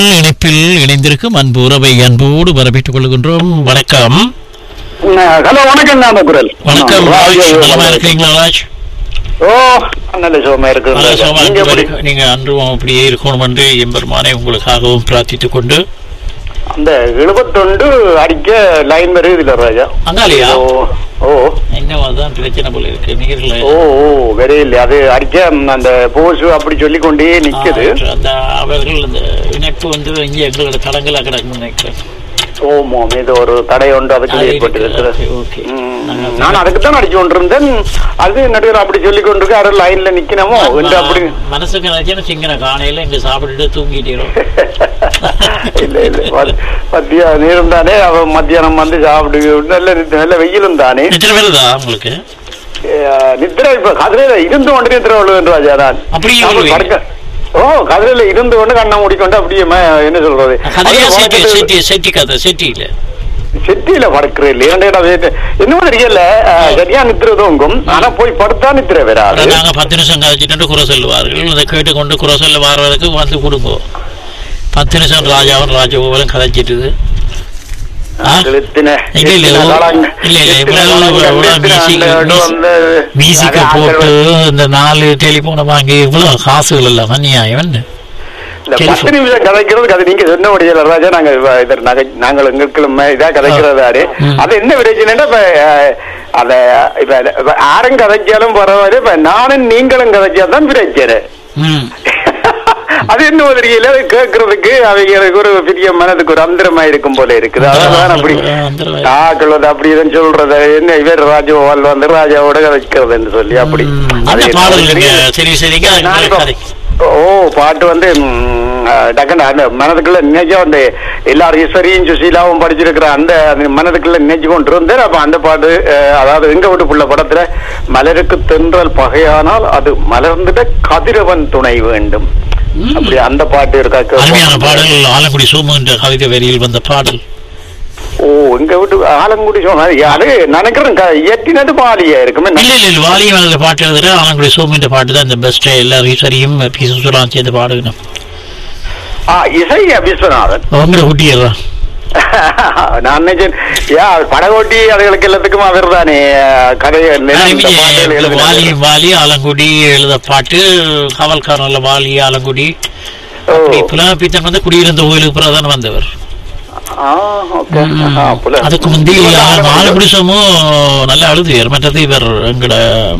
இணைப்பில் இணைந்திருக்கும் அன்பு உறவை அன்போடு வரவேற்றுக் கொள்கின்றோம் வணக்கம் ஹலோ வணக்கம் நான் குரல் வணக்கம் ஆ, ராஜ் ராஜ் நலமா இருக்கீங்களா ராஜ் ஓ நல்ல சுகமா இருக்கு நல்ல சுகமா நீங்க எப்படி இருக்கு. நீங்க அன்றும் அப்படியே இருக்கணும் என்று எம்பெருமானை உங்களுக்காகவும் பிரார்த்தித்துக் கொண்டு அந்த எழுபத்தொண்டு அடிக்க லைன் வருது இல்ல ராஜா அங்காலியா ஓ ஓ இன்னும் அதான் பிரச்சனை போல இருக்கு நீர்ல ஓ ஓ வெரி இல்லை அது அடிக்க ம், அந்த போஸ் அப்படி சொல்லி கொண்டே நிக்குது ஆ, அந்த அவர்கள் அந்த இணைப்பு வந்து இங்கே எங்களோட தடங்களா கிடக்குன்னு நினைக்கிறேன் ஓமோம் இது ஒரு தடை ஒன்று அதுக்கு அது ஏற்பட்டு இருக்கு. இருக்கிறது ஓகே, ஓகே. ம், நாங்க நான் அதுக்கு தான் அடிச்சு கொண்டிருந்தேன் அது நடுவர் அப்படி சொல்லி கொண்டிருக்காரு லைன்ல நிக்கணுமோ என்று அப்படி மனசுக்கு நினைச்சேன்னு சிங்கன காலையில இங்க சாப்பிட்டுட்டு தூங்கிட்டோம் இல்ல இல்ல மத்- மத்தியானம் நேரம் தானே அவன் மத்தியானம் வந்து சாப்பிடு நல்ல நல்ல வெயிலும் தானே எத்தனை வருதா உங்களுக்கு அஹ் நித்திரை இப்ப கதிரையில இருந்து கொண்டு நித்திரை விழுவேன் ராஜா நான் அப்படியே நான் விழுவீங்க? படுக்க- ஓ கதிரையில இருந்து கொண்டு கண்ணை மூடிக்கொண்டு அப்படியே ம- என்ன சொல்றது கதையா அப்படியே செட்டி படுத்துட்டு செட்டி செட்டி கதை செட்டியில செட்டியில படுக்கிறேன் இல்ல இரண்டு இடம் வேறு. இன்னும் தெரியல அஹ், சரியா நித்திரை தூங்கும் ஆனா போய் படுத்தா நித்திரை வராது அப்புறம் நாங்க பத்து நிமிஷம் கழிச்சுட்டு குறை சொல்லுவார்கள் அதை கேட்டுக்கொண்டு குறை சொல்ல வாரதுக்கு வந்து கொடுங்க பத்து நிமிஷம் ராஜாவும் ராஜகோபாலும் கதைச்சிட்டுது ஆ? இழுத்தின இல்ல, இல்ல, இழுத்தின ஓ- காலாங்க- இல்ல, இல்ல, இழுத்தின இவ்வளவு- காலாங்க இவ்வளவு இழுத்தின மியூசிக் அந்த இடம் வந்து மியூசிக்க அது போட்டு ஆட்கள் இந்த நாலு டெலிபோனை வாங்கி இவ்வளவு காசுகள் எல்லாம் அநியாயம் என்ன? இல்ல, டெலிஃபோன். பத்து நிமிஷம் கதைக்கிறது அது நீங்க சொன்ன முடியல ராஜா நாங்க வ- இது நகை நாங்கள் எங்களுக்கு இதா கதைக்கிறதாரு ம். அது என்ன பிரச்சனைன்னா இப்ப அஹ், அத இப்ப இப்ப யாரும் கதைச்சாலும் பரவாயில்ல இப்ப நானும் நீங்களும் கதைச்சாதான் பிரச்சனை ம். அது என்ன தெரியல அது கேட்கறதுக்கு அவங்களுக்கு ஒரு பெரிய மனதுக்கு ஒரு அந்தரமா இருக்கும் போல இருக்குது அதான் அப்படி அந்தரமா- ஆக்கள் வந்து அப்படி இதுன்னு சொல்றது என்ன இவர் ராஜகோபால் வந்து ராஜாவோட கதைக்கிறதுன்னு சொல்லி அப்படி ம். அது என்ன என்ன பாடல் நீங்க தெரியல. சரி சரிங்க நான் உங்களுக்கு இப்ப- கதை ஓ பாட்டு வந்து ம், அஹ், டக்குன்னு அந்த மனதுக்குள்ள நினைச்சா அந்த எல்லாரும் ஈஸ்வரியும் சுசீலாவும் படிச்சிருக்கிற அந்த அந்த மனதுக்குள்ள நினைச்சு கொண்டு இருந்தேன் அப்ப அந்த பாட்டு அஹ், அதாவது எங்க வீட்டு புள்ள படத்துல மலருக்கு தென்றல் பகையானால் அது மலர்ந்துட்ட கதிரவன் துணை வேண்டும் ம். அப்படி அந்த பாட்டு இருக்கா அருமையான கேட்போம். பாடல் ஆலங்குடி சோமு என்ற கவிதை வரியில் வந்த பாடல் ஓ எங்க வீட்டு ஆலங்குடி சொன்னா அது நினைக்கிறேன் க- இயற்றினது பாலியா இருக்குமே இல்ல இல்ல இல்ல வாலியும் அந்த பாட்டு எழுதுற ஆலங்குடி சோமு என்ற பாட்டு தான் இந்த பெஸ்ட் எல்லாரும் சரியும் பி சுசுலாம் சேர்ந்து பாடுகணும் ஆ, இசை விஸ்வநாதன் உங்களை குட்டியதான் நான் நினைச்சேன் யா படகோட்டி அதுகளுக்கு எல்லாத்துக்கும் அவர் தானே கதை இந்த பாட்டுகள் எழுதினது. வாலி வாலி ஆலங்குடி எழுத பாட்டு காவல்காரன்ல வாலி ஆலங்குடி ஓ. இப்பெல்லாம் பீத்தன் வந்து குடியிருந்த கோயிலுக்கு பிரதான வந்தவர் ஆ, okay. ஆ, புல. அதுக்கு முந்தி இவர்தான் ஆலங்குடி சோமு நல்லா எழுதுவார் மற்றது இவர் எங்கட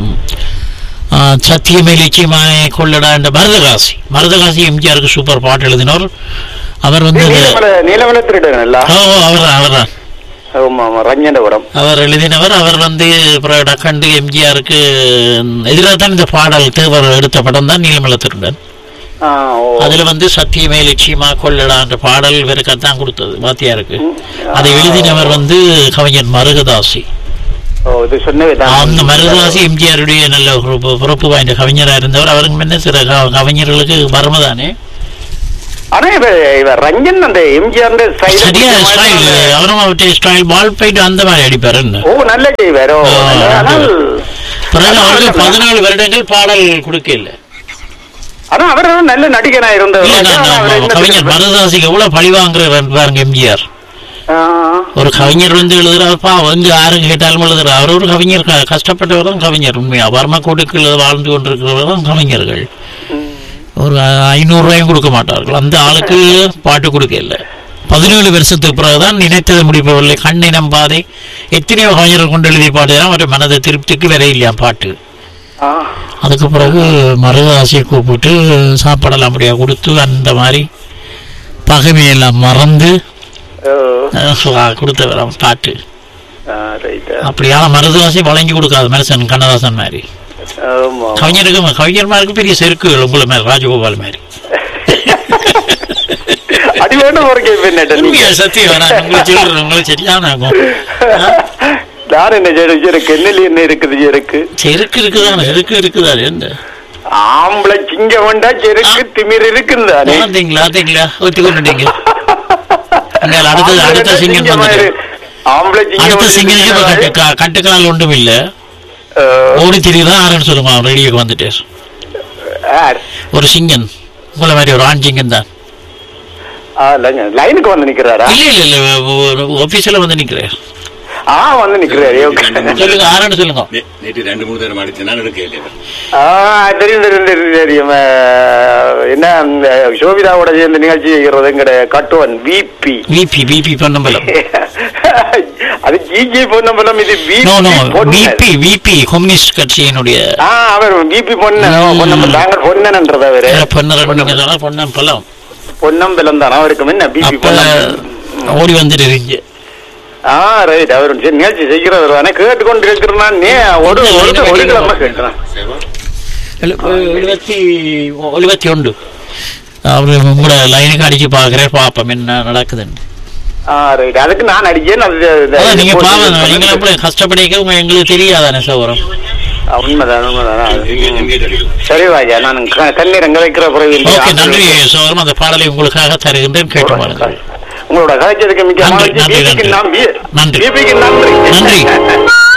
ஆ, சத்தியமே லட்சியமாய் கொள்ளடா என்ற மருதகாசி மருதகாசி எம்ஜிஆருக்கு சூப்பர் பாட்டு எழுதினவர் அவர் வந்து இந்த- நீலமலை நீலமலை திருடன் இல்ல ஓ அவர் அவர் தான் ஆமா ஆமா ரஞ்சனபுரம் அவர் எழுதினவர் அவர் வந்து அப்புறம் டக்கண்டு எம்ஜிஆருக்கு எதிராக தான் இந்த பாடல் தேவர் எடுத்த படம் தான் நீலமலை திருடன் ஆ, ஓ. அதுல வந்து சத்தியமே லட்சியமா கொள்ளடா என்ற பாடல் இவருக்கு தான் கொடுத்தது வாத்தியாருக்கு ம். அதை எழுதினவர் வந்து கவிஞர் மருகதாசி ஓ இது சொன்னவே தான். அந்த மருகதாசி எம்ஜிஆருடைய நல்ல ஒரு பொ- பொறுப்பு வாய்ந்த கவிஞரா இருந்தவர் அவருக்கு முன்ன சில க- கவிஞர்களுக்கு மர்மதானே ஆனா இவ இவ ரஞ்சன் அந்த எம்ஜிஆர் சரியா ஸ்டைல் அவரும் அவருடைய ஸ்டைல் பால் போயிட்டு அந்த மாதிரி அடிப்பாரு என்ன ஓ நல்ல செய்வாரோ ஆ, ஆனால் பிறகு அவருக்கு பதினாலு வருடங்கள் பாடல் கொடுக்கல ஆனா அவர் நல்ல நடிகனா இருந்தவர் இல்ல, நான் ஆனா அவர் நான் என்ன கவிஞர் தெரியுமா? மருதாசிக்கு எவ்வளவு பழி வாங்குறாரு பாருங்க எம்ஜிஆர் ஆ, ஒரு கவிஞர் வந்து எழுதுறாரு பா வந்து யாரும் கேட்டாலும் எழுதுறாரு அவர் ஒரு கவிஞர் க- கஷ்டப்பட்டவர் தான் கவிஞர் உண்மையா வர்மக்கோட்டுக்கு வாழ்ந்து கொண்டிருக்கிறவர் தான் கவிஞர்கள் ம். ஒரு ஐநூறு ரூபாயும் கொடுக்க மாட்டார்கள் அந்த ஆளுக்கு பாட்டு கொடுக்கல பதினேழு வருஷத்துக்கு பிறகுதான் நினைத்தது முடிப்பவில்லை கண்ணை நம்பாதே எத்தனையோ கவிஞர்கள் கொண்டு எழுதிய பாட்டு தான் அவருடைய மனதை திருப்திக்கு வர இல்லையா பாட்டு ஆ, அதுக்கு பிறகு மருதாசியை கூப்பிட்டு சாப்பாடெல்லாம் அப்படியே கொடுத்து அந்த மாதிரி பகைமையெல்லாம் மறந்து ஓ, அஹ், சு- கொடுத்தவர் அவன் பாட்டு ஆ, right. அப்படியான மருதாசி வழங்கி கொடுக்காத மனுஷன் கண்ணதாசன் மாதிரி ஆமா. கவிஞருக்கு கவிஞர்மாருக்கு பெரிய செருக்குகள் உங்களை மாதிரி ராஜகோபால் மாதிரி அடி வேணும் ஒரு கேள்வி என்னட்ட நீங்க உண்மையா சத்தியம் நான் உங்களுக்கு சொல்றேன் உங்களுக்கு சரியான ஆகும் நான் என்ன செய்யறது இருக்கு என்னல என்ன இருக்குது இருக்கு செருக்கு இருக்குதானே செருக்கு இருக்குதானே என்ன ஆம்பளை சிங்க வேண்டா செருக்கு திமிர் இருக்குந்தானே பார்த்தீங்களா பார்த்தீங்களா ஒத்தி கொண்டுட்டீங்க நீங்கள் அடுத்தது அடுத்த சிங்கன் வந்துட்டு ஆம்பளை சிங்கம் அடுத்த வந்து சிங்கனுக்கு இப்ப சிங்கமாரு. கட்டு கா- கட்டுக்கால் ஒன்றும் இல்ல அஹ், ஓடி திரிதான் ஆரன்னு சொல்லுமா ரேடியோக்கு வந்துட்டு யார்? ஒரு சிங்கன் உங்களை மாதிரி ஒரு ஆண் சிங்கன் தான் ஆ, லைன்- லைனுக்கு வந்து நிக்கிறாரா இல்ல இல்ல இல்ல ஆபீஸ்ல வந்து நிக்கிறேன் ஆ வந்து நிக்கிறாரு ஓகே. சொல்லுங்க ஆறான்னு சொல்லுங்க நே- நேற்று ரெண்டு மூணு தடவை அடிச்சு நான் எடுக்க இல்லையா ஆ தெரியும் தெரியும் தெரியும் தெரியும் ஆ, என்ன இந்த சோபிதாவோட சேர்ந்து நிகழ்ச்சி செய்கிறதுங்கிற Kattuvan VP VP VP Ponnambalam அது ஜிஜி பொன்னம்பலம் இது no no VP VP VP communist கட்சியினுடைய ஆ அவர் விபி பொன்ன ம். பொன்னம்பலம் தாங்கள் பொன்னன்றது அவரு பொன்னரன் நீங்க சொன்னா பொன்னம்பலம் பொன்னம்பலம் தான் அவருக்கு என்ன பிபி அப்ப பொன்னம் ஓடி வந்துடுறீங்க ஆ ரைட் அவர் சரி, நிகழ்ச்சி செய்கிறவர் தானே கேட்டுக்கொண்டு இருக்கிறேன் நீ ஒரு ஒரு ஒரு கிழமை கேட்கிறேன் எழு- எழுபத்தி எழுபத்தி ஒன்று அவரு உங்களோட லைனுக்கு அடிச்சு பாக்குறேன் பாப்போம் என்ன நடக்குதுன்னு ஆ ரைட் அதுக்கு நான் அடிச்சேன் அது அது- அதான் நீங்க போட்டு பாவம் இது நீங்க அப்படி கஷ்டப்படிக்க உங்க எங்களுக்கு தெரியாதானே சோரம் ஆ, உண்மைதான் உண்மைதான் எங்கேஜ் அடிக்கும் சரி வாஜா நான் க- கண்ணீர் எங்க வைக்கிற பிறகு இந்த ஓகே நன்றி ஆசிரியர் சோரம் அந்த பாடலை உங்களுக்காக தருகின்றேன் கேட்டு பாருங்கள் உங்களோட கதைச்சதுக்கு மிக்க நன்றி, மகிழ்ச்சி. நன்றி, பிபிக்கு நன்றி. நன்றி நன்றி. பிபிக்கு நன்றி நன்றி